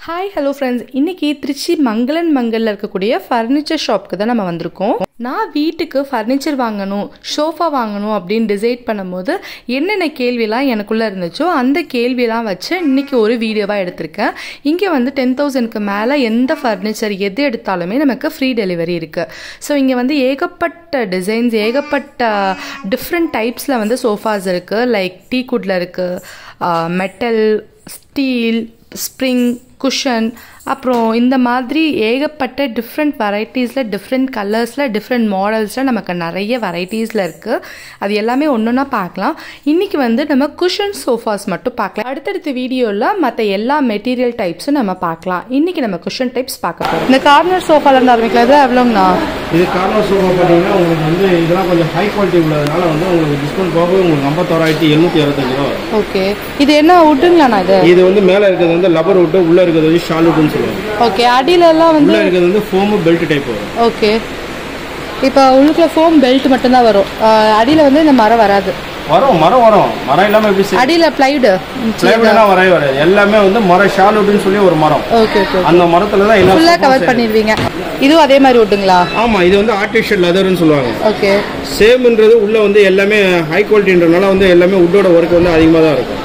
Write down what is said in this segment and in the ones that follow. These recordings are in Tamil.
ஹாய் ஹலோ ஃப்ரெண்ட்ஸ் இன்னைக்கு திருச்சி மங்களன் மங்கல்ல இருக்கக்கூடிய ஃபர்னிச்சர் ஷாப்க்கு தான் நம்ம வந்திருக்கோம் நான் வீட்டுக்கு ஃபர்னிச்சர் வாங்கணும் ஷோஃபா வாங்கணும் அப்படின்னு டிசைட் பண்ணும்போது என்னென்ன கேள்வியெல்லாம் எனக்குள்ளே இருந்துச்சோ அந்த கேள்வியெல்லாம் வச்சு இன்னைக்கு ஒரு வீடியோவாக எடுத்திருக்கேன் இங்கே வந்து டென் தௌசண்ட்க்கு மேலே எந்த ஃபர்னிச்சர் எது எடுத்தாலுமே நமக்கு ஃப்ரீ டெலிவரி இருக்குது ஸோ இங்கே வந்து ஏகப்பட்ட டிசைன்ஸ் ஏகப்பட்ட டிஃப்ரெண்ட் டைப்ஸில் வந்து சோஃபாஸ் இருக்குது லைக் டீக்குட்டில் இருக்குது மெட்டல் ஸ்டீல் ஸ்ப்ரிங் குஷன் அப்புறம் இந்த மாதிரி ஏகப்பட்ட டிஃப்ரெண்ட் வெரைட்டிஸில் டிஃப்ரெண்ட் கலர்ஸில் டிஃப்ரெண்ட் மாடல்ஸில் நமக்கு நிறைய வெரைட்டிஸில் இருக்குது அது எல்லாமே ஒன்றுனா பார்க்கலாம் இன்றைக்கி வந்து நம்ம குஷன் சோஃபாஸ் மட்டும் பார்க்கலாம் அடுத்தடுத்த வீடியோவில் மற்ற எல்லா மெட்டீரியல் டைப்ஸும் நம்ம பார்க்கலாம் இன்றைக்கி நம்ம குஷன் டைப்ஸ் பார்க்க போகிறோம் இந்த கார்னர் சோஃபாலேருந்து ஆரம்பிக்கலாம் இது எவ்வளோங்கண்ணா இது கார்னர் சோஃபா பார்த்தீங்கன்னா உங்களுக்கு வந்து இதெல்லாம் கொஞ்சம் ஹை குவாலிட்டி உள்ளதுனால வந்து உங்களுக்கு டிஸ்கவுண்ட் போக உங்களுக்கு ஐம்பத்தோராயிரத்தி எழுநூற்றி அறுபத்தஞ்சு ரூபா வரும் ஓகே இது என்ன வுட்டுங்களாண்ணா இது இது வந்து மேலே இருக்கிறது வந்து லப்பர் வுட்டு உள்ளே இருக்கிறது வந்து ஷால் வுட்டுன்னு சொல்லுவாங்க ஓகே அடியிலலாம் வந்து உள்ளே இருக்கிறது வந்து ஃபோமு பெல்ட் டைப் வரும் ஓகே இப்போ உள்ளுக்குள்ள ஃபோம் பெல்ட் மட்டும்தான் வரும் அடியில் வந்து இந்த மரம் வராது வரும் மரம் வரும் மரம் இல்லாமல் எப்படி சரி அடியில் ப்ளைவுடு பிளைவுட்லாம் வரவே வராது எல்லாமே வந்து மரம் ஷால் வுட்டுன்னு சொல்லி ஒரு மரம் ஓகே ஓகே அந்த மரத்துல தான் எல்லா ஃபுல்லாக sofas கவர் பண்ணிடுவீங்க இதுவும் அதே மாதிரி விட்டுங்களா ஆமா இது வந்து ஆர்டிஃபிஷியல் லெதர்னு சொல்லுவாங்க ஓகே சேம்ன்றது உள்ள வந்து எல்லாமே ஹை குவாலிட்டின்றனால வந்து எல்லாமே உட்டோட ஒர்க் வந்து அதிகமாக தான் இருக்கும்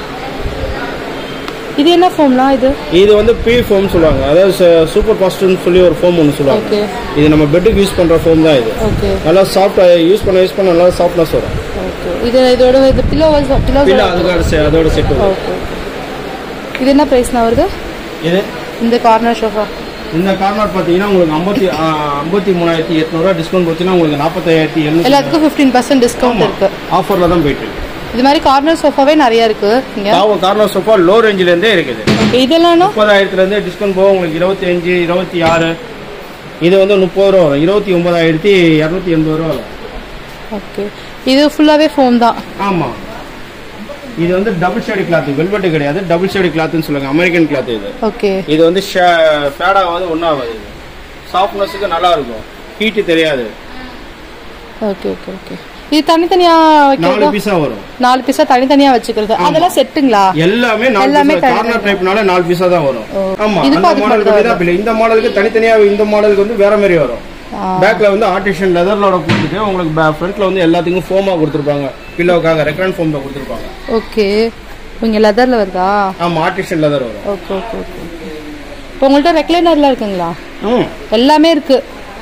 இது என்ன ஃபோம்லாம் இது இது வந்து பி ஃபோம் சொல்லுவாங்க அதாவது சூப்பர் பாஸ்ட்னு சொல்லி ஒரு ஃபோம் ஒன்று சொல்லுவாங்க ஓகே இது நம்ம பெட்டுக்கு யூஸ் பண்ற ஃபோம் தான் இது ஓகே நல்லா சாஃப்ட் யூஸ் பண்ண யூஸ் பண்ண நல்லா சாஃப்ட்னஸ் வரும் ஓகே இது இதோட இது பில்லோ பில்லோ பில்ல அதுக்காக செ- அதோட செட் வரும் ஓகே இது என்ன ப்ரைஸ்னா வருது இது இந்த கார்னர் ஷோஃபா இந்த கார்னர் பார்த்தீங்கன்னா உங்களுக்கு ஐம்பத்தி ஐம்பத்தி மூணாயிரத்தி எட்நூறுவா டிஸ்கவுண்ட் போச்சுன்னா உங்களுக்கு நாற்பத்தாயிரத்தி எழுநூறு எல்லாத்துக்கும் ஃபிஃப்டீன் பர்சன்ட் டிஸ்கவுண்ட் இருக்கு ஆஃபரில் தான் போயிட்டு இருக்கு இது மாதிரி கார்னர் சோஃபாவே நிறைய இருக்கு இங்க காவ- கார்னர் சோஃபா லோ ரேஞ்சிலேருந்தே இருக்குது Okay, இதெல்லாம் முப்பதாயிரத்துலேருந்து டிஸ்கவுண்ட் போக உங்களுக்கு இருபத்தி அஞ்சு இருபத்தி ஆறு இது வந்து முப்பது ரூபா வரும் இருபத்தி ஒன்பதாயிரத்தி இரநூத்தி எண்பது ரூபா வரும் ஓகே இது ஃபுல்லாவே ஃபோம் தான் ஆமாம் இது வந்து டபுள் ஷேடு கிளாத் வெல்வெட்டு கிடையாது டபுள் ஷேடு கிளாத்னு சொல்லுவாங்க அமெரிக்கன் கிளாத் இது ஓகே இது வந்து ஃபேட் ஆகாது ஒன்றாகாது இது சாஃப்ட்னஸுக்கு நல்லா இருக்கும் ஹீட்டு தெரியாது ஓகே ஓகே ஓகே இது தனித்தனியா நாலு வைக்கிறதா பீஸா வரும் நாலு பீஸா தனித்தனியா வச்சுக்கிறது அதெல்லாம் செட்டுங்களா எல்லாமே நாலு எல்லாமே பீஸா கார்னர் டைப்னால நாலு பீஸா தான் வரும் ஆமா இதுக்கும் அந்த அதுக்கு மாடலுக்கு வந்து தான் இல்லை இந்த மாடலுக்கு தனித்தனியா இந்த மாடலுக்கு வந்து வேற மாதிரி வரும் பேக்ல வந்து ஆர்டிஷியல் லெதர்லோட கொடுத்துட்டு உங்களுக்கு ஃப்ரண்ட்ல வந்து எல்லாத்துக்கும் ஃபோமா கொடுத்துருப்பாங்க பில்லோக்காக ரெக்கரண்ட் ஃபோம்ல கொடுத்துருப்பாங்க ஓகே இங்க லெதர்ல வருதா ஆமா ஆர்டிஷியல் லெதர் வரும் ஓகே ஓகே ஓகே இப்போ உங்கள்ட்ட ரெக்லைனர்லாம் இருக்குங்களா ம் எல்லாமே இருக்கு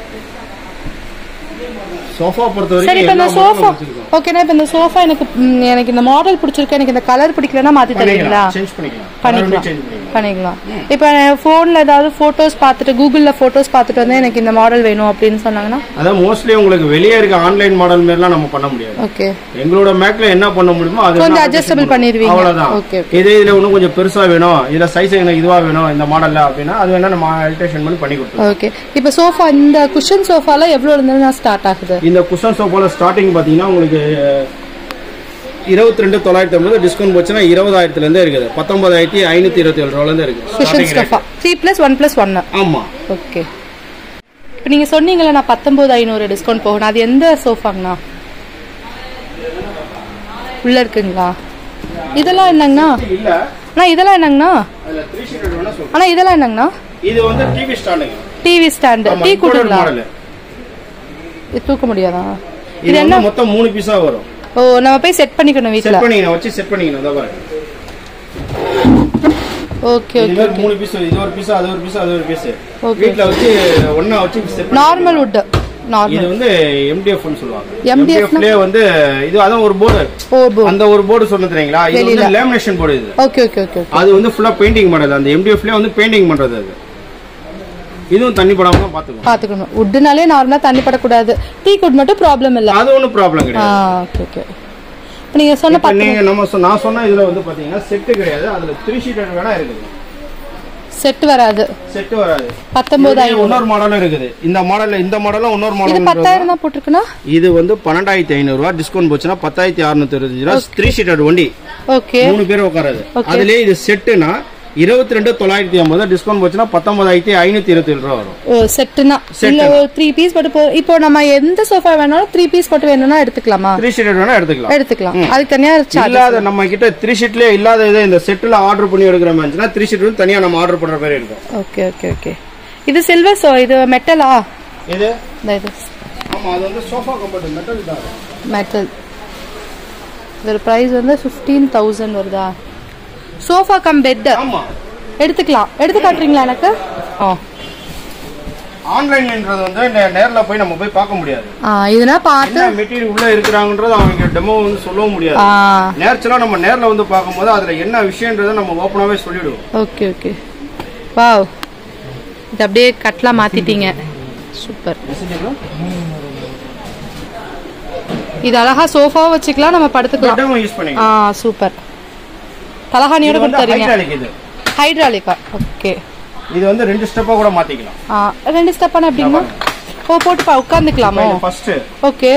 சோஃபா பொறுத்த சரி வரைக்கும் இப்போ இந்த எல்லா சோஃபா மாடலும் வச்சிருக்கோம் ஓகேண்ணா இப்போ இந்த சோஃபா எனக்கு ம், எனக்கு இந்த மாடல் பிடிச்சிருக்கு எனக்கு இந்த கலர் பிடிக்கலன்னா மாத்தி தருவீங்களா பண்ணிக்கலாம் சேஞ்ச் பண்ணிக்கலாம் பண்ணிக்கலாம் சேஞ்ச் பண்ணிக்கலாம் பண்ணிக்கலாம் இப்போ ஃபோனில் ஏதாவது ஃபோட்டோஸ் பார்த்துட்டு கூகுளில் ஃபோட்டோஸ் பார்த்துட்டு வந்து எனக்கு இந்த மாடல் வேணும் அப்படின்னு சொன்னாங்கன்னா அதான் மோஸ்ட்லி உங்களுக்கு வெளியே இருக்க ஆன்லைன் மாடல் மாதிரிலாம் நம்ம பண்ண முடியாது ஓகே எங்களோட மேக்ல என்ன பண்ண முடியுமோ அது கொஞ்சம் வேணா adjustable adjust பண்ணிடுவீங்க. அவ்வளவுதான் Okay, இதே இதுல இன்னும் கொஞ்சம் பெருசா வேணும் இதுல சைஸ் எனக்கு இதுவா வேணும் இந்த மாடல்ல அப்படின்னா அது வேணா நம்ம அல்டேஷன் பண்ணி பண்ணி கொடுத்துருவோம் ஓகே இப்போ சோஃபா இந்த குஷன் சோஃபால எவ்வளோ இருந்தாலும் ஸ்டார்ட் ஆகுது இந்த குஷன் சோஃபால ஸ்டார்டிங் பாத்தீங்கன்னா உங்களுக்கு இருபத்தி ரெண்டு தொள்ளாயிரத்தி ஐம்பது டிஸ்கவுண்ட் போச்சுன்னா இருபதாயிரத்துல இருந்தே இருக்குது பத்தொன்பதாயிரத்தி ஐநூத்தி இருபத்தி ஏழு ரூபால இருந்து இருக்கு cushion starting rate. Sofa three plus one plus ஒன்று ஆமா ஓகே இப்போ நீங்கள் சொன்னீங்களே நான் பத்தொம்போது ஐநூறு டிஸ்கவுண்ட் போகணும் அது எந்த சோஃபாங்கண்ணா உள்ள இருக்குங்களா இதெல்லாம் என்னங்கண்ணா இல்ல அண்ணா இதெல்லாம் என்னங்கண்ணா அதுல த்ரீ ஷீட் வேணா சொல்றேன் அண்ணா இதெல்லாம் என்னங்கண்ணா இது வந்து டிவி ஸ்டாண்டுங்க டிவி ஸ்டாண்டு ஆமா டீ imported கூட்டுங்களா model. இது தூக்க முடியாதா இது இது என்ன வந்து மொத்தம் மூணு பீஸா வரும் ஓ நம்ம போய் செட் பண்ணிக்கணும் செட் வீட்டில் பண்ணிக்கணும் வச்சு செட் பண்ணிக்கணும் அதான் பாருங்க ஓகே இது ஓகே மாதிரி மூணு பீஸ் இது ஒரு பீஸ் அது ஒரு பீஸ் அது ஒரு பீஸ் Okay. வீட்ல வச்சு ஒண்ணா வச்சு செட் நார்மல் வுட் இது நார்மல் வந்து MDF னு சொல்லுவாங்க MDF MDF லயே வந்து இது அதான் ஒரு போர்டு ஓ போ அந்த ஒரு போர்டு சொன்ன தெரியுங்களா இது வந்து வெளியில. லேமினேஷன் போர்டு இது ஓகே ஓகே ஓகே ஓகே அது வந்து ஃபுல்லா பெயிண்டிங் பண்றது அந்த MDF லயே வந்து பெயிண்டிங் பண்றது அது இதுவும் தண்ணி படாம தான் பாத்துக்கணும் பார்த்துக்கணும் வுட்டுனாலே நார்மலாக தண்ணி படக்கூடாது டீ குட் மட்டும் ப்ராப்ளம் இல்லை அது ஒன்றும் ப்ராப்ளம் ஆ கிடையாது ஓகே ஓகே இப்போ நீங்கள் சொன்ன இப்ப பத்து நீங்க நம்ம சொ- நான் சொன்ன இதுல வந்து பாத்தீங்கன்னா செட்டு கிடையாது அதுல த்ரீ ஷீட் வேணா இருக்குது செட் வராது செட்டு வராது பத்தொம்போதாயிரம் இதுலயே இன்னொரு மாடலும் இருக்குது இந்த மாடல்ல இந்த மாடலும் இன்னொரு இது மாடல் பத்தாயிரம் தான் போட்டிருக்குன்னா இது வந்து பன்னெண்டாயிரத்தி ஐநூறு ரூபா டிஸ்கவுண்ட் போச்சுன்னா பத்தாயிரத்தி அறுநூத்தி இருபத்தஞ்சு ரூபா த்ரீ சீட்டட் வண்டி ஓகே மூணு பேர் உட்காராது Okay. அதுலயே இது செட்டுனா இருபத்தி ரெண்டு தொள்ளாயிரத்தி ஐம்பது டிஸ்கவுண்ட் போச்சுன்னா பத்தொன்பதாயிரத்தி ஐநூத்தி இருபத்தி ஏழு ரூபா வரும் ஓ செட்டுனா இல்ல ஒரு த்ரீ பீஸ் போட்டு போ இப்போ நம்ம எந்த சோஃபா வேணாலும் த்ரீ பீஸ் போட்டு வேணும்னா எடுத்துக்கலாமா த்ரீ ஷீட் வேணா எடுத்துக்கலாம் எடுத்துக்கலாம் அதுக்கு தனியா சார்ஜ் இல்லாத நம்ம கிட்ட த்ரீ ஷீட்லயே இல்லாத இது இந்த செட்டில் ஆர்டர் பண்ணி எடுக்கிற மாதிரி இருந்துச்சுன்னா த்ரீ ஷீட் வந்து தனியா நம்ம ஆர்டர் பண்ற மாதிரி இருக்கும் ஓகே ஓகே ஓகே இது சில்வர் சோ இது மெட்டலா இது இந்த இது ஆமா அது வந்து சோஃபா கம்பெனி மெட்டல் தான் மெட்டல் இதோட ப்ரைஸ் வந்து ஃபிஃப்டீன் தௌசண்ட் வருதா சோஃபா கம் பெட் ஆமா எடுத்துக்கலாம் எடுத்து காட்டுறீங்களா எனக்கு ஆ ஆன்லைன்ன்றது வந்து நே- நேர்ல போய் நம்ம போய் பார்க்க முடியாது ஆ இதுனா பார்த்து என்ன மெட்டீரியல் உள்ள இருக்கிறாங்கன்றது அவங்க டெமோ வந்து சொல்லவும் முடியாது ஆ நேச்சுரலா நம்ம நேர்ல வந்து பார்க்கும்போது அதுல என்ன விஷயன்றதை நம்ம ஓப்பனாவே சொல்லிடுவோம் ஓகே ஓகே வாவ் இது அப்படியே கட்லாம் மாத்திட்டீங்க சூப்பர் இது அழகா சோஃபாவும் வச்சுக்கலாம் நம்ம படுத்துக்கலாம் டெமோ யூஸ் ஆ பண்ணிக்கலாம் சூப்பர் தலகாணியோட இது வந்து கொடுத்துறீங்க hydraulic இது ஹைட்ராலிக்கா ஓகே இது வந்து ரெண்டு ஸ்டெப்பா கூட மாத்திக்கலாம் ஆ ரெண்டு ஸ்டெப்பான எப்படிங்களா ஓ போட்டு பா உட்காந்துக்கலாமோ first okay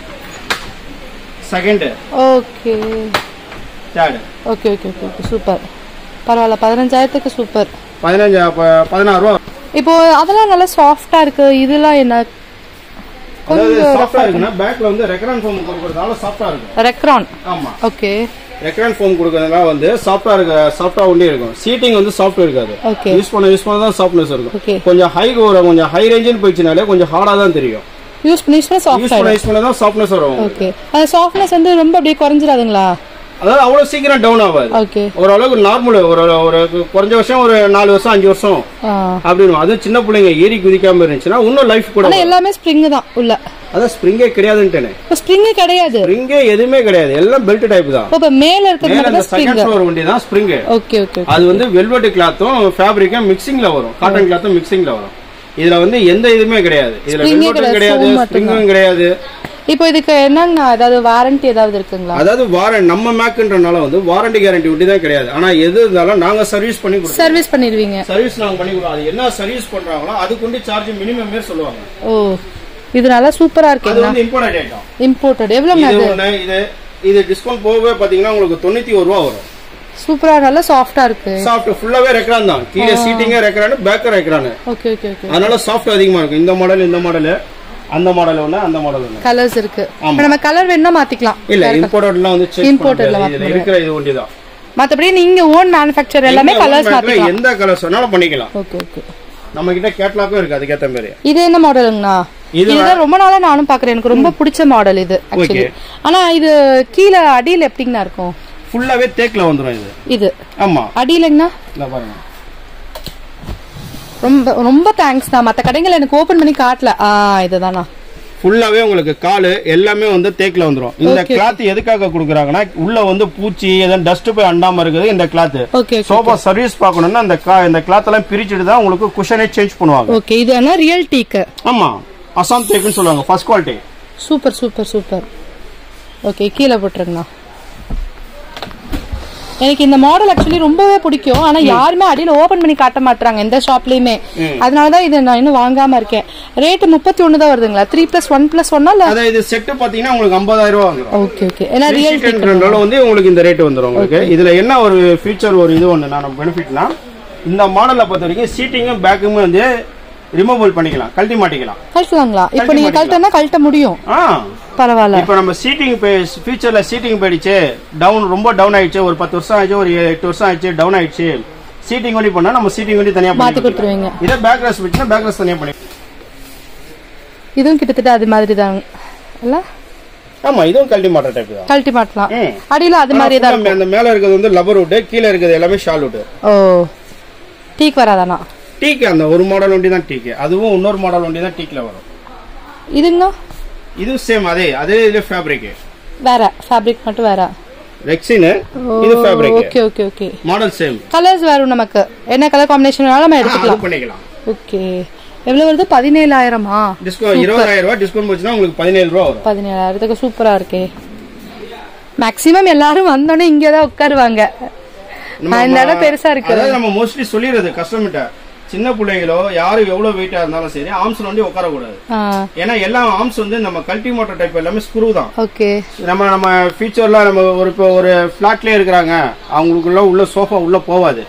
second okay third okay okay okay okay super பரவாயில்ல பதினஞ்சாயிரத்துக்கு சூப்பர் பதினஞ்சு அப்ப பதினாறு ரூபா இப்போ அதெல்லாம் நல்லா சாஃப்டா இருக்கு இதெல்லாம் என்ன அதாவது சாஃப்டா இருக்குன்னா பேக்ல வந்து ரெக்கரான் ஃபோம் கொடுக்கறதால சாஃப்டா இருக்கும் ரெக்ரான் ஆமா ஓகே ரெக்கரான் ஃபோம் கொடுக்கறதுனால வந்து சாஃப்டா இருக்க சாஃப்டா ஒண்டே இருக்கும் சீட்டிங் வந்து சாஃப்ட் இருக்காது ஓகே யூஸ் பண்ண யூஸ் பண்ண தான் சாஃப்ட்னஸ் Okay. இருக்கும் கொஞ்சம் ஹை ஒரு கொஞ்சம் ஹை ரேஞ்சுன்னு போயிடுச்சுனாலே கொஞ்சம் ஹார்டா தான் தெரியும் யூஸ் பண்ணி யூஸ் பண்ணி சாஃப்ட் யூஸ் பண்ண யூஸ் பண்ண தான் சாஃப்ட்னஸ் வரும் ஓகே அந்த சாஃப்ட்னஸ் வந்து ரொம்ப அப்படியே குறைஞ்சிடாதுங்களா அதாவது அவ்வளவு சீக்கிரம் டவுன் ஆகாது ஓகே ஓரளவுக்கு நார்மல் ஒரு ஒரு குறைஞ்ச வருஷம் ஒரு நாலு வருஷம் அஞ்சு வருஷம் ஆ அப்படின்னு அதுவும் சின்ன பிள்ளைங்க ஏறி குதிக்காம இருந்துச்சுன்னா இன்னும் லைஃப் கூட ஆனா எல்லாமே ஸ்ப்ரிங் தான் உள்ள அதான் ஸ்ப்ரிங்கே கிடையாதுன்ட்டேனே இப்போ ஸ்ப்ரிங் கிடையாது ஸ்ப்ரிங்கே எதுவுமே கிடையாது எல்லாம் பெல்ட் டைப் தான் இப்போ மேல இருக்கிறது மேல மட்டும் அந்த தான் ஸ்ப்ரிங் செகண்ட் ஃப்ளோர் வண்டி தான் ஸ்ப்ரிங் ஓகே ஓகே அது வந்து வெல்வெட் கிளாத்தும் ஃபேப்ரிக்கும் மிக்சிங்ல வரும் காட்டன் கிளாத்தும் மிக்சிங்ல வரும் இதுல வந்து எந்த இதுவுமே கிடையாது இதுல Spring ஏ வெல்வெட்டும் கிடையாது, கிடையாது foam மட்டும்தான். ஸ்ப்ரிங்கும் கிடையாது இப்போ இதுக்கு என்னங்கண்ணா ஏதாவது வாரண்டி ஏதாவது இருக்குங்களா அதாவது வாரண்ட் நம்ம மேக்குன்றனால வந்து வாரண்டி கேரண்டி ஒட்டி தான் கிடையாது ஆனா எது இருந்தாலும் நாங்க சர்வீஸ் பண்ணி கொடுப்போம் சர்வீஸ் பண்ணிடுவீங்க சர்வீஸ் நாங்க பண்ணி கொடுப்போம் அது என்ன சர்வீஸ் பண்றாங்களோ அதுக்குண்டு சார்ஜ் மினிமம் சொல்லுவாங்க ஓ இது நல்லா சூப்பரா அது இருக்குங்களா வந்து இம்போர்ட் ஐட்டம் இம்போர்ட்டட் எவ்வளோங்க இது அது ஒண்ணு இது இது டிஸ்கவுண்ட் போகவே பாத்தீங்கன்னா உங்களுக்கு தொண்ணூத்தி ஒரு ரூபா வரும் சூப்பரா நல்லா சாஃப்டா இருக்கு சாஃப்ட் ஃபுல்லாவே ரெக்ரான் தான் கீழே சீட்டிங்கே ரெக்ரான் பேக்க ரெக்ரான் ஓகே ஓகே ஓகே அதனால சாஃப்ட் அதிகமா இருக்கும் இந்த மாடல் இந்த மாடல் அந்த மாடல் ஒண்ணு அந்த மாடல் ஒண்ணு கலர்ஸ் இருக்கு ஆமா. இப்ப நம்ம கலர் வேணா மாத்திக்கலாம் இல்ல இம்போர்ட்டட்லாம் வந்து செக் Imported ல இதுல இருக்கிற இது ஒண்டி தான் மத்தபடி நீங்க ஓன் மேனுஃபேக்சர் எல்லாமே கலர்ஸ் மாத்திக்கலாம் எந்த கலர்ஸ் வேணாலும் பண்ணிக்கலாம் ஓகே ஓகே நம்ம கிட்ட கேட்லாக்கும் இருக்கு அதுக்கேத்த மாதிரி இது என்ன மாடலுங்கண்ணா இது இதுதான் ரொம்ப நாளா நானும் பாக்குறேன் எனக்கு ரொம்ப பிடிச்ச மாடல் இது ஆக்சுவலி ஆனா இது கீழே அடியில எப்படிங்கண்ணா இருக்கும் ஃபுல்லாவே தேக்ல வந்துரும் இது இது ஆமா அடியிலங்கண்ணா இந்த பாருங்க ரொம்ப ரொம்ப தேங்க்ஸ் தான் மத்த கடைகள் எனக்கு ஓபன் பண்ணி காட்டல ஆ இதுதானா ஃபுல்லாவே உங்களுக்கு காலு எல்லாமே வந்து தேக்ல வந்துரும் இந்த கிளாத் எதுக்காக கொடுக்குறாங்கன்னா உள்ள வந்து பூச்சி எதாவது டஸ்ட் போய் அண்டாம இருக்குது இந்த கிளாத் ஓகே சோஃபா சர்வீஸ் பார்க்கணும்னா அந்த cla- இந்த கிளாத் எல்லாம் பிரிச்சுட்டு தான் உங்களுக்கு குஷனே சேஞ்ச் பண்ணுவாங்க ஓகே இது ஆனா ரியல் டீக்கு ஆமா அசாம் தேக்குன்னு சொல்லுவாங்க first quality super super super okay கீழே போட்டுருங்கண்ணா எனக்கு இந்த மாடல் ஆக்சுவலி ரொம்பவே பிடிக்கும் ஆனா யாருமே அடியில ஓபன் பண்ணி காட்ட மாட்டாங்க எந்த ஷாப்லயுமே அதனாலதான் இதை நான் இன்னும் வாங்காம இருக்கேன் ரேட் முப்பத்தி ஒண்ணு தான் வருதுங்களா த்ரீ பிளஸ் ஒன் பிளஸ் ஒன்னா இல்ல அதான் இது செட் பாத்தீங்கன்னா உங்களுக்கு 50000 ரூபா வந்துரும் ஓகே ஓகே ஏன்னா ரியல் ரியல் வந்து உங்களுக்கு இந்த ரேட் வந்துரும் உங்களுக்கு இதுல என்ன ஒரு ஃபீச்சர் ஒரு இது ஒண்ணு நான் பெனிஃபிட்னா இந்த மாடலை பொறுத்த வரைக்கும் சீட்டிங்கும் பேக்குமே வந்து ரிமூவல் பண்ணிக்கலாம் கழட்டி மாட்டிக்கலாம் கழட்டலாங்களா இப்போ நீங்க கழட்டனா கழட்ட முடியும் ஆ பரவாயில்ல இப்போ நம்ம சீட்டிங் ஃபியூச்சர்ல சீட்டிங் போயிடுச்சு டவுன் ரொம்ப டவுன் ஆயிடுச்சு ஒரு பத்து வருஷம் ஆயிடுச்சு ஒரு எட்டு வருஷம் ஆயிடுச்சு டவுன் ஆயிடுச்சு சீட்டிங் வண்டி பண்ணா நம்ம சீட்டிங் வண்டி தனியா மாத்தி பண்ணி கொடுத்துருவீங்க இதே பேக் ரெஸ்ட் வச்சுன்னா பேக் ரெஸ்ட் தனியா பண்ணி இதுவும் கிட்டத்தட்ட அது மாதிரி தான் இல்ல ஆமா இதுவும் கழட்டி மாட்டுற டைப் தான் கழட்டி மாட்டலாம் ம். அடியில அது மாதிரி தான் ஆனா, அந்த மேல இருக்கிறது வந்து லப்பர் விட்டு கீழே இருக்கிறது எல்லாமே ஷால் விட்டு ஓ டீக் வராதானா டீக்கு அந்த ஒரு மாடல் வண்டி தான் டீக்கு அதுவும் இன்னொரு மாடல் வண்டி தான் டீக்ல வரும் இதுங்க இது சேம் அதே அதே இதுல ஃபேப்ரிக் வேற ஃபேப்ரிக் மட்டும் வேற ரெக்ஸின் இது fabric okay okay okay model same colours வரும் நமக்கு என்ன கலர் காம்பினேஷன் வேணாலும் நம்ம எடுத்துக்கலாம் அது பண்ணிக்கலாம் ஓகே எவ்வளவு வருது பதினேழாயிரமா டிஸ்கவுண்ட் இருபதாயிரம் ரூபாய் டிஸ்கவுண்ட் போச்சுன்னா உங்களுக்கு பதினேழு ரூபா வரும் பதினேழாயிரத்துக்கு சூப்பரா இருக்கே மேக்ஸிமம் எல்லாரும் வந்தோடனே இங்கே தான் உட்காருவாங்க நம்ம- இந்த இடம் பெருசா இருக்கு அதாவது நம்ம மோஸ்ட்லி சொல்லிடுறது கஸ்டமர்கிட்ட சின்ன பிள்ளைங்களோ யாரு எவ்வளவு வெயிட்டா இருந்தாலும் சரி ஆர்ம்ஸ்ல வந்து உட்கார கூடாது ஏன்னா எல்லா ஆர்ம்ஸ் வந்து நம்ம கல்டி மோட்டர் டைப் எல்லாமே ஸ்க்ரூ தான் ஓகே நம்ம நம்ம ஃபியூச்சர்ல நம்ம ஒரு இப்போ ஒரு ஃபிளாட்லயே இருக்கிறாங்க அவங்களுக்குள்ள உள்ள சோஃபா உள்ள போவாது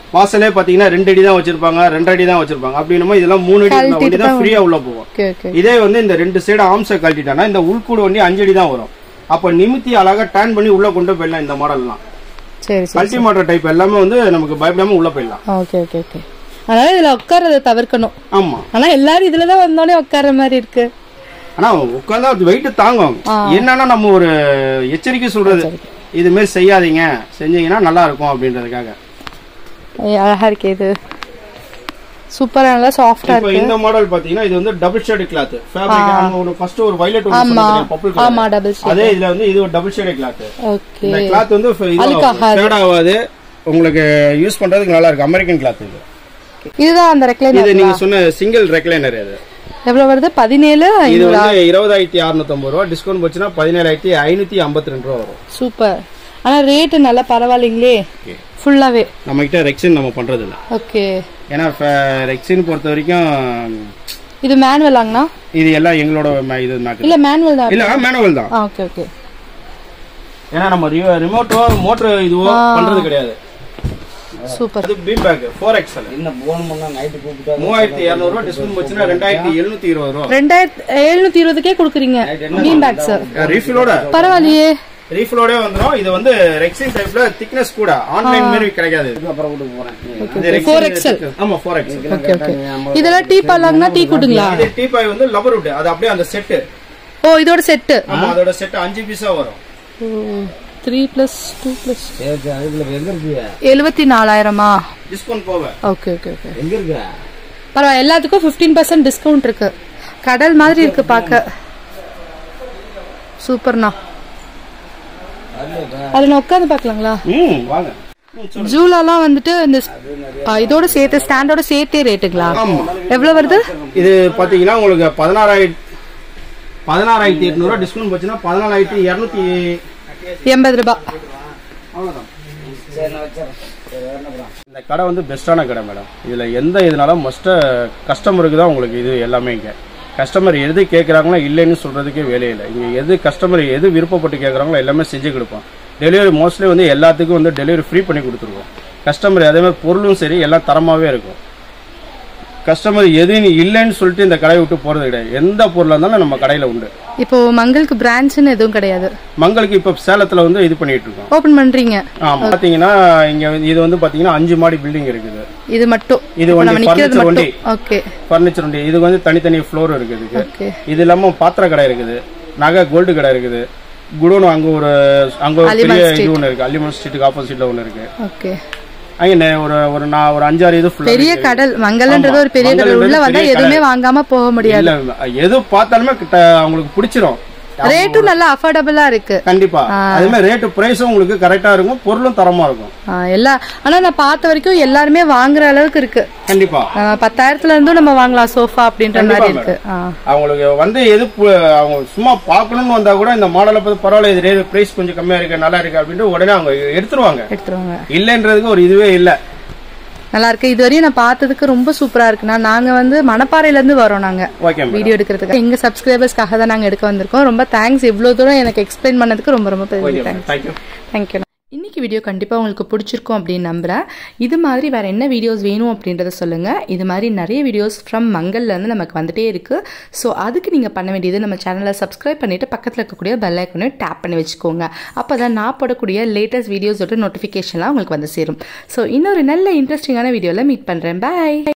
வாசலே பாத்தீங்கன்னா ரெண்டு அடி தான் வச்சிருப்பாங்க ரெண்டு அடி தான் வச்சிருப்பாங்க அப்படின்னும் இதெல்லாம் மூணு அடி இருந்தா வண்டி தான் ஃப்ரீயா உள்ள போகும் ஓகே ஓகே இதே வந்து இந்த ரெண்டு சைடு ஆம்சை கழட்டிட்டானா இந்த உள்கூடு வண்டி அஞ்சு அடி தான் வரும் அப்ப நிமித்தி அழகா டர்ன் பண்ணி உள்ள கொண்டு போயிடலாம் இந்த மாடல்லாம் சரி சரி கல்டி மாடல் டைப் எல்லாமே வந்து நமக்கு பயப்படாம உள்ள போயிடலாம் ஓகே ஓகே ஓகே அதனால இதுல உட்கார்றதை தவிர்க்கணும் ஆமா ஆனா எல்லாரும் இதுல தான் வந்தோடனே உட்கார்ற மாதிரி இருக்கு ஆனா உட்காந்தா அது வெயிட் தாங்கும் என்னன்னா நம்ம ஒரு எச்சரிக்கை சொல்றது இது மாதிரி செய்யாதீங்க செஞ்சீங்கன்னா நல்லா இருக்கும் அப்படின்றதுக்காக ஏய், அழகா இருக்கே இது சூப்பரா நல்லா சாஃப்டா இப்போ இருக்கு இந்த மாடல் பாத்தீங்கன்னா இது வந்து டபுள் ஷேடு கிளாத் ஃபேப்ரிக் அங்க ஒரு ஃபர்ஸ்ட் ஒரு வயலட் ஆமா பர்பிள் ஆமா டபுள் அதே இதுல வந்து இது ஒரு டபுள் ஷேடு கிளாத் ஓகே இந்த கிளாத் வந்து அழுக்காகாது. ஃபேட் ஆகாது உங்களுக்கு யூஸ் பண்றதுக்கு நல்லா இருக்கு அமெரிக்கன் கிளாத் இது இதுதான் அந்த ரெக்லைனர் இது நீங்க சொன்ன சிங்கிள் ரெக்லைனர் இது எவ்வளவு வருது பதினேழு இது வந்து இருபதாயிரத்தி அறுநூத்தம்பது ரூபா டிஸ்கவுண்ட் போச்சுன்னா பதினேழாயிரத்தி ஐநூத்தி ஐம்பத்தி ரெண்டு ரூபா வரும் சூப்பர் ஆனா ரேட் நல்லா பரவாயில்லைங்களே ஃபுல்லாவே நம்ம கிட்ட ரெக்ஸின் நம்ம பண்றது இல்ல ஓகே ஏன்னா ரெக்ஸின் பொறுத்த வரைக்கும் இது மேனுவலாங்கண்ணா இது எல்லாம் எங்களோட ம- இது நாட்டு இல்ல மேனுவல் தான் இல்ல மேனுவல் தான் ஆ ஓகே ஓகே ஏன்னா நம்ம ரிமோட்டோ மோட்டர் இதுவோ பண்றது கிடையாது சூப்பர் அது பீம் பேக் ஃபோர் எக்ஸல் என்ன போன் பண்ணா நைட்டு கூப்பிட்டா மூவாயிரத்தி இரநூறுவா டிஸ்கவுண்ட் போச்சுன்னா ரெண்டாயிரத்தி எழுநூத்தி இருபது ரூபா ரெண்டாயிரத்தி எழுநூத்தி இருபதுக்கே கொடுக்குறீங்க பீம் பேக்ஸ் ரீஃபிலோட பரவாயில்லையே ரீஃபிலோட வந்துடும் இது வந்து ரெக்ஸின் டைப்ல திக்னஸ் கூட ஆன்லைன் மாதிரி கிடைக்காது இது. அப்புறம் வீட்டுக்கு போறேன் இது Rexin 4XL. ஆமா ஃபோர் எக்ஸல் ஓகே ஓகே இதெல்லாம் டீ பாலாங்கன்னா டீ குட்டுங்களா இது டீபாய் வந்து லப்பர் வுட் அது அப்படியே அந்த செட்டு ஓ இதோட செட்டு ஆமா அதோட செட் அஞ்சு பீஸா வரும் த்ரீ பிளஸ் டூ பிளஸ் சரி சரி அதுக்குள்ள எங்க இருக்கிய எழுபத்தி நாலாயிரமா டிஸ்கவுண்ட் போக ஓகே ஓகே ஓகே எங்க இருக்க பரவாயில்ல எல்லாத்துக்கும் ஃபிஃப்டீன் பர்சன்ட் டிஸ்கவுண்ட் இருக்கு கடல் மாதிரி இருக்கு பார்க்க சூப்பர்ண்ணா அதுல நான் உட்காந்து பார்க்கலாங்களா ம் வாங்க ஜூலாலாம் வந்துட்டு இந்த ஆ, இதோட சேர்த்து ஸ்டாண்டோட சேர்த்தே ரேட்டுங்களா எவ்வளவு வருது இது பாத்தீங்கன்னா உங்களுக்கு பதினாறாயிரத்தி பதினாறாயிரத்தி எட்நூறுவா டிஸ்கவுண்ட் போச்சுன்னா பதினாலாயிரத்தி இரநூத்தி எண்பது ரூபாய் அவ்வளவுதான் சரி நான் வச்சிடறேன் சரி வேற என்ன பண்ணலாம்? இந்த கடை வந்து பெஸ்ட்டான கடை மேடம் இதுல எந்த இதனாலும் மஸ்ட் கஸ்டமருக்கு தான் உங்களுக்கு இது எல்லாமே இங்க கஸ்டமர் எது கேட்குறாங்களோ இல்லைன்னு சொல்றதுக்கே வேலையே இல்லை இங்க எது கஸ்டமர் எது விருப்பப்பட்டு கேட்குறாங்களோ எல்லாமே செஞ்சு கொடுப்போம் டெலிவரி மோஸ்ட்லி வந்து எல்லாத்துக்கும் வந்து டெலிவரி ஃப்ரீ பண்ணி கொடுத்துருவோம் கஸ்டமர் அதே மாதிரி பொருளும் சரி எல்லாம் தரமாவே இருக்கும் கஸ்டமர் எது இல்லைன்னு சொல்லிட்டு இந்த கடையை விட்டு போறது கிடையாது எந்த பொருளாக இருந்தாலும் நம்ம கடையில உண்டு இப்போ மங்களுக்கு பிரான்ச்னு எதுவும் கிடையாது மங்களுக்கு இப்போ சேலத்துல வந்து இது பண்ணிட்டு இருக்கோம் ஓபன் பண்றீங்க ஆமா பாத்தீங்கன்னா இங்க வந்து- இது வந்து பாத்தீங்கன்னா அஞ்சு மாடி பில்டிங் இருக்குது இது மட்டும் இது இப்போ வண்டி, நம்ம நிக்கிறது furniture வண்டி. மட்டும் ஓகே ஃபர்னிச்சர் உண்டு இதுக்கு வந்து தனித்தனி ஃப்ளோர் இருக்குது இதுக்கு. ஓகே இது இல்லாம பாத்திர கடை இருக்குது நகை கோல்டு கடை இருக்குது குடோன் அங்க ஒரு அங்க ஒரு பெரிய இது ஒன்று இருக்கு அல்லிமன் ஸ்ட்ரீட்டுக்கு ஆப்போசிட்ல ஒன்று இருக்கு ஓகே அங்க நெ- ஒரு ஒரு நான் ஒரு அஞ்சாறு இது full ஆ பெரிய இருக்கு. கடல் மங்கலன்றது ஒரு பெரிய கடல் மங்கலன்றது உள்ள வந்தா பெரிய எதுவுமே வாங்காம போக முடியாது இல்ல எது பார்த்தாலுமே கிட்ட அவங்களுக்கு பிடிச்சிரும் ரேட்டும் நல்லா அஃபோர்டபுளா இருக்கு கண்டிப்பா அதே மாதிரி ரேட்டு பிரைஸும் உங்களுக்கு கரெக்டா இருக்கும் பொருளும் தரமா இருக்கும் ஆ, எல்லா ஆனா நான் பார்த்த வரைக்கும் எல்லாருமே வாங்குற அளவுக்கு இருக்கு கண்டிப்பா ஆ, பத்தாயிரத்துல இருந்தும் நம்ம வாங்கலாம் சோஃபா அப்படின்ற மாதிரி இருக்கு ஆ. அவங்களுக்கு வந்து எது பு- அவங்க சும்மா பார்க்கணும்னு வந்தா கூட இந்த மாடலை பார்த்து பரவாயில்ல இது ரேட் பிரைஸ் கொஞ்சம் கம்மியா இருக்கு நல்லா இருக்கு அப்படின்ட்டு உடனே அவங்க எடுத்துருவாங்க எடுத்துருவாங்க இல்லைன்றதுக்கு ஒரு இதுவே இல்ல நல்லா இருக்கு இதுவரையும் நான் பார்த்ததுக்கு ரொம்ப சூப்பரா இருக்குண்ணா நாங்க வந்து மணப்பாறையில இருந்து வரோம் நாங்க ஓகே மேடம் வீடியோ எடுக்கிறதுக்கு எங்க சப்ஸ்கிரைபர்ஸ்க்காக தான் நாங்க எடுக்க வந்திருக்கோம் ரொம்ப தேங்க்ஸ் இவ்வளவு தூரம் எனக்கு எக்ஸ்பிளைன் பண்ணதுக்கு ரொம்ப ரொம்ப பெரிய ஓகே தேங்க்ஸ் தேங்க்யூ தேங்க்யூ இன்னைக்கு வீடியோ கண்டிப்பாக உங்களுக்கு பிடிச்சிருக்கும் அப்படின்னு நம்புகிறேன் இது மாதிரி வேறு என்ன வீடியோஸ் வேணும் அப்படின்றத சொல்லுங்கள் இது மாதிரி நிறைய வீடியோஸ் ஃப்ரம் மங்கல்லேருந்து நமக்கு வந்துட்டே இருக்குது ஸோ அதுக்கு நீங்கள் பண்ண வேண்டியது நம்ம சேனலை சப்ஸ்கிரைப் பண்ணிவிட்டு பக்கத்தில் இருக்கக்கூடிய பெல் ஐக்கனையும் டேப் பண்ணி வச்சுக்கோங்க அப்போ தான் நான் போடக்கூடிய லேட்டஸ்ட் வீடியோஸோட நோட்டிஃபிகேஷன்லாம் உங்களுக்கு வந்து சேரும் ஸோ இன்னொரு நல்ல இன்ட்ரெஸ்டிங்கான வீடியோவில் மீட் பண்ணுறேன் பாய்